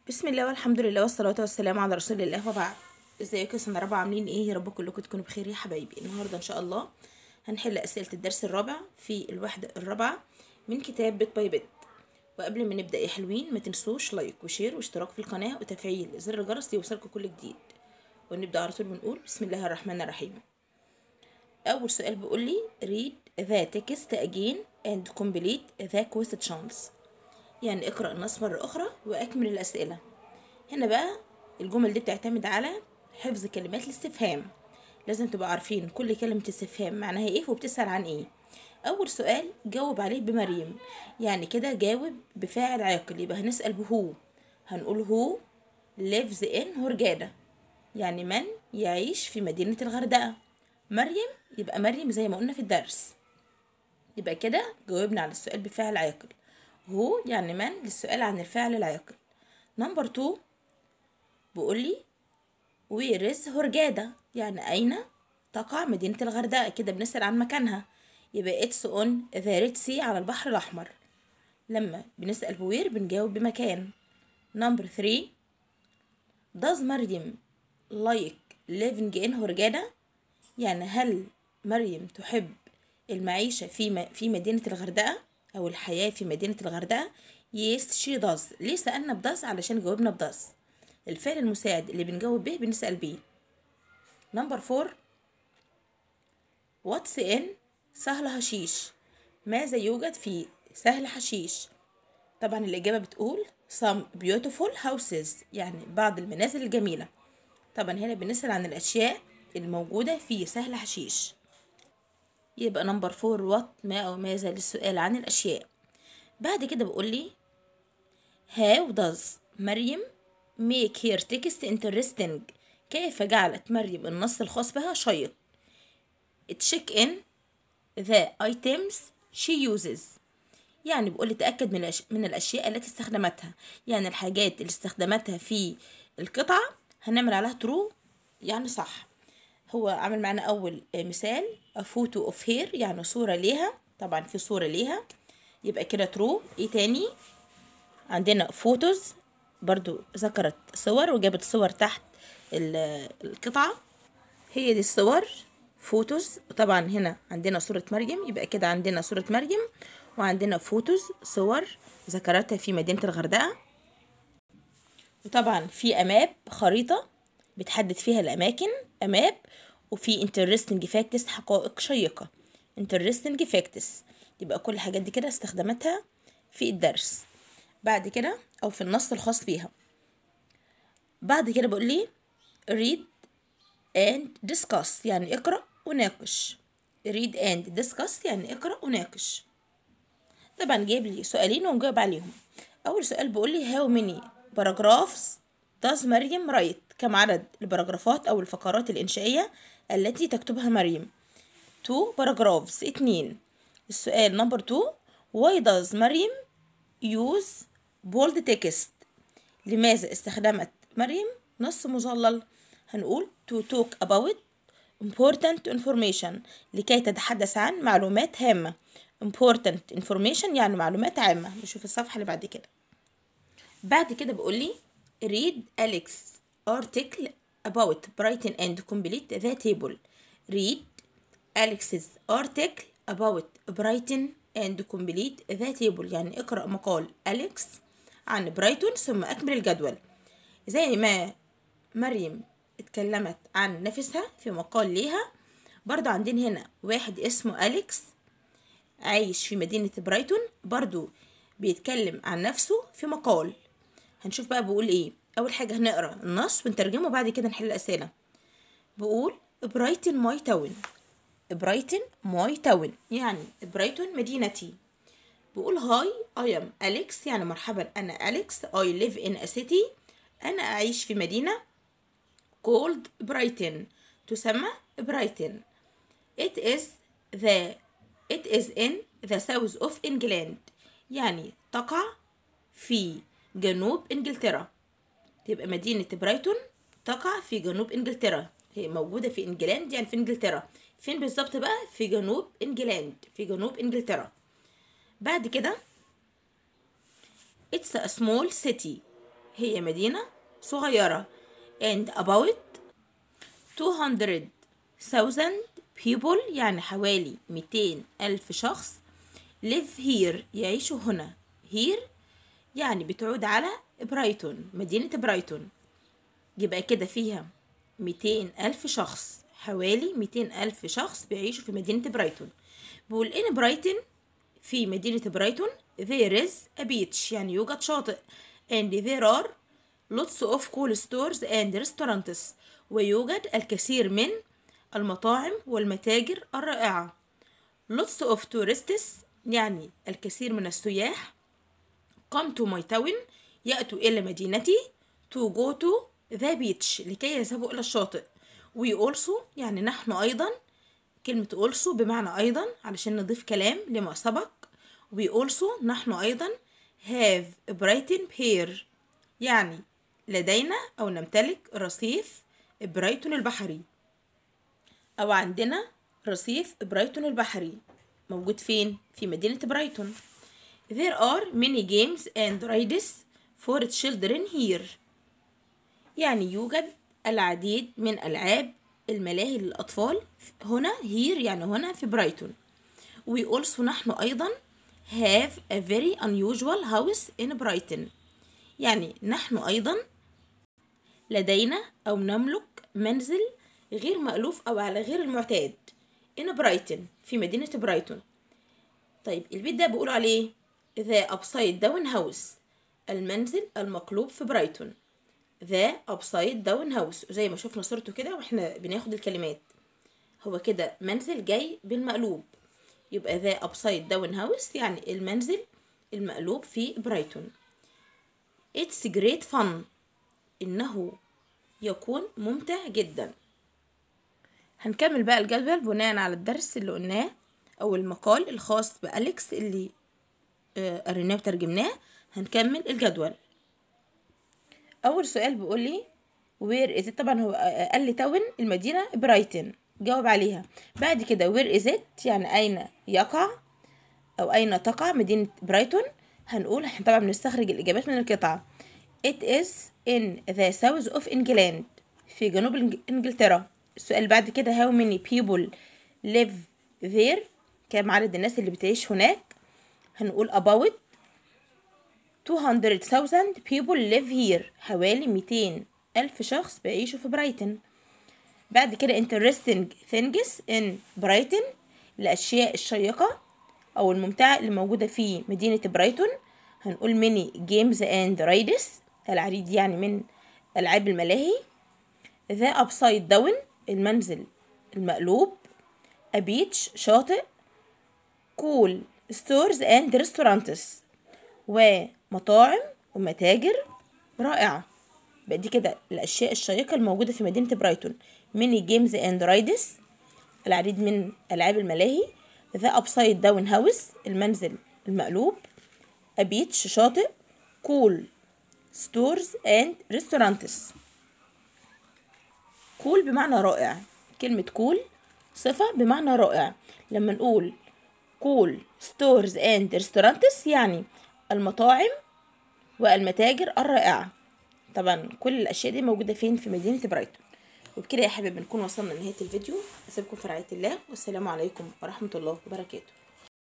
بسم الله والحمد لله والصلاة والسلام على رسول الله وبعد ازيكم يا سنة رابعة عاملين ايه يا رب كلكم تكونوا بخير يا حبايبي النهاردة ان شاء الله هنحل اسئلة الدرس الرابع في الوحدة الرابعة من كتاب بيت باي بيت وقبل ما نبدأ يا حلوين ما تنسوش لايك وشير واشتراك في القناة وتفعيل زر الجرس ليوصلكم كل جديد ونبدأ على طول بنقول بسم الله الرحمن الرحيم أول سؤال بيقول لي read the text again and complete the questions يعني اقرأ النص مرة أخرى وأكمل الأسئلة هنا بقى الجمل دي بتعتمد على حفظ كلمات الاستفهام لازم تبقى عارفين كل كلمة استفهام معناها ايه وبتسأل عن ايه أول سؤال جاوب عليه بمريم يعني كده جاوب بفاعل عاقل يبقى هنسأل بهو هنقول هو lives in هرجادة يعني من يعيش في مدينة الغردقة مريم يبقى مريم زي ما قلنا في الدرس يبقى كده جاوبنا على السؤال بفعل عاقل هو يعني من للسؤال عن الفعل العاقل نمبر 2 بيقول لي وير از هرجادة يعني أين تقع مدينة الغردقة كده بنسأل عن مكانها يبقى اتس اون ذا ريد سي على البحر الأحمر لما بنسأل بوير بنجاوب بمكان نمبر 3 does مريم like living in هرجادة يعني هل مريم تحب المعيشة في م- في مدينة الغردقة أو الحياة في مدينة الغردقة yes she does ليه سألنا بداز علشان جاوبنا بداز الفعل المساعد اللي بنجاوب به بنسأل بيه نمبر فور واتس ان سهل حشيش ماذا يوجد في سهل حشيش طبعا الإجابة بتقول some beautiful houses يعني بعض المنازل الجميلة طبعا هنا بنسأل عن الأشياء الموجودة في سهل حشيش يبقى نمبر فور وات ما أو ماذا للسؤال عن الأشياء بعد كده بقول لي how does مريم make her text interesting كيف جعلت مريم النص الخاص بها شيق check in the items she uses يعني بقول تأكد من, الأش... من الأشياء التي استخدمتها يعني الحاجات اللي استخدمتها في القطعة هنعمل عليها true يعني صح هو عمل معانا أول مثال a photo of hair يعني صورة ليها طبعا في صورة ليها يبقى كده true ايه تاني عندنا فوتوز برضو ذكرت صور وجابت صور تحت ال- القطعة هي دي الصور فوتوز طبعا هنا عندنا صورة مريم يبقى كده عندنا صورة مريم وعندنا فوتوز صور ذكرتها في مدينة الغردقة وطبعا في أماب خريطة بتحدد فيها الأماكن أماب وفي interesting facts حقائق شيقة interesting facts يبقى كل الحاجات دي كده استخدمتها في الدرس بعد كده أو في النص الخاص بيها بعد كده بقول لي read and discuss يعني اقرأ وناقش read and discuss يعني اقرأ وناقش طبعا جايب لي سؤالين ونجاوب عليهم أول سؤال بيقول لي how many paragraphs does مريم write كم عدد البراجرافات أو الفقرات الإنشائية التي تكتبها مريم two paragraphs اتنين السؤال نمبر two why does مريم use bold text لماذا استخدمت مريم نص مظلل هنقول to talk about important information لكي تتحدث عن معلومات هامة important information يعني معلومات عامة نشوف الصفحة اللي بعد كده بعد كده بقول لي read Alex article about Brighton and complete the table read Alex's article about Brighton and complete the table يعني اقرأ مقال أليكس عن برايتون ثم أكمل الجدول زي ما مريم اتكلمت عن نفسها في مقال ليها برضو عندنا هنا واحد اسمه أليكس عايش في مدينة برايتون برضو بيتكلم عن نفسه في مقال هنشوف بقى بيقول ايه أول حاجة هنقرأ النص ونترجمه وبعد كده نحل الأسئلة بقول برايتون ماي تاون برايتون ماي تاون يعني برايتون مدينتي بقول هاي I am أليكس يعني مرحبا أنا أليكس I live in a city أنا أعيش في مدينة called برايتون تسمى برايتون it is the it is in the south of England يعني تقع في جنوب إنجلترا تبقى مدينة برايتون تقع في جنوب إنجلترا هي موجودة في إنجلاند يعني في إنجلترا فين بالظبط بقى في جنوب إنجلاند في جنوب إنجلترا بعد كده It's a small city هي مدينة صغيرة and about 200,000 people يعني حوالي 200 ألف شخص live here يعيشوا هنا here يعني بتعود على برايتون مدينة برايتون يبقى كده فيها 200 ألف شخص حوالي 200 ألف شخص بيعيشوا في مدينة برايتون بقول إن برايتون في مدينة برايتون there is a beach يعني يوجد شاطئ and there are lots of cool stores and restaurants ويوجد الكثير من المطاعم والمتاجر الرائعة lots of tourists يعني الكثير من السياح come to my town يأتوا إلى مدينتي to go to the beach لكي يذهبوا إلى الشاطئ we also يعني نحن أيضا كلمة also بمعنى أيضا علشان نضيف كلام لما سبق we also نحن أيضا have Brighton Pier يعني لدينا أو نمتلك رصيف برايتون البحري أو عندنا رصيف برايتون البحري موجود فين؟ في مدينة برايتون There are many games and rides for children here يعني يوجد العديد من ألعاب الملاهي للأطفال هنا here يعني هنا في برايتون We also نحن أيضا have a very unusual house in Brighton يعني نحن أيضا لدينا أو نملك منزل غير مألوف أو على غير المعتاد in Brighton في مدينة برايتون طيب البيت ده بيقولوا عليه The Upside Down House المنزل المقلوب في برايتون The Upside Down House زي ما شفنا صورته كده واحنا بناخد الكلمات هو كده منزل جاي بالمقلوب يبقى The Upside Down House يعني المنزل المقلوب في برايتون It's great fun إنه يكون ممتع جدا هنكمل بقى الجدول بناء على الدرس اللي قلناه أو المقال الخاص بأليكس اللي آه، قريناه وترجمناه هنكمل الجدول أول سؤال بيقول لي وير از طبعا هو آه، قال لي تاون المدينة برايتن جاوب عليها بعد كده وير از يعني أين يقع أو أين تقع مدينة برايتون هنقول احنا طبعا بنستخرج الإجابات من القطعة It is in the south of England في جنوب إنج- إنجلترا السؤال اللي بعد كده how many people live there كم عدد الناس اللي بتعيش هناك هنقول about 200,000 people live here حوالي 200 ألف شخص بيعيشوا في برايتن بعد كده interesting things in برايتن الأشياء الشيقة أو الممتعة اللي موجودة في مدينة برايتون هنقول many games and rides العديد يعني من ألعاب الملاهي the upside down المنزل المقلوب a beach شاطئ cool stores and restaurants ومطاعم ومتاجر رائعة بقى دي كده الأشياء الشيقة الموجودة في مدينة برايتون ميني جيمز اند رايدز العديد من ألعاب الملاهي ذا أبسايد داون هاوس المنزل المقلوب a beach شاطئ cool stores and restaurants cool بمعنى رائع كلمة cool صفة بمعنى رائع لما نقول cool stores and restaurants يعني المطاعم والمتاجر الرائعة طبعا كل الأشياء دي موجودة فين في مدينة برايتون وبكده يا حبايبي نكون وصلنا لنهاية الفيديو أسيبكم في رعاية الله والسلام عليكم ورحمة الله وبركاته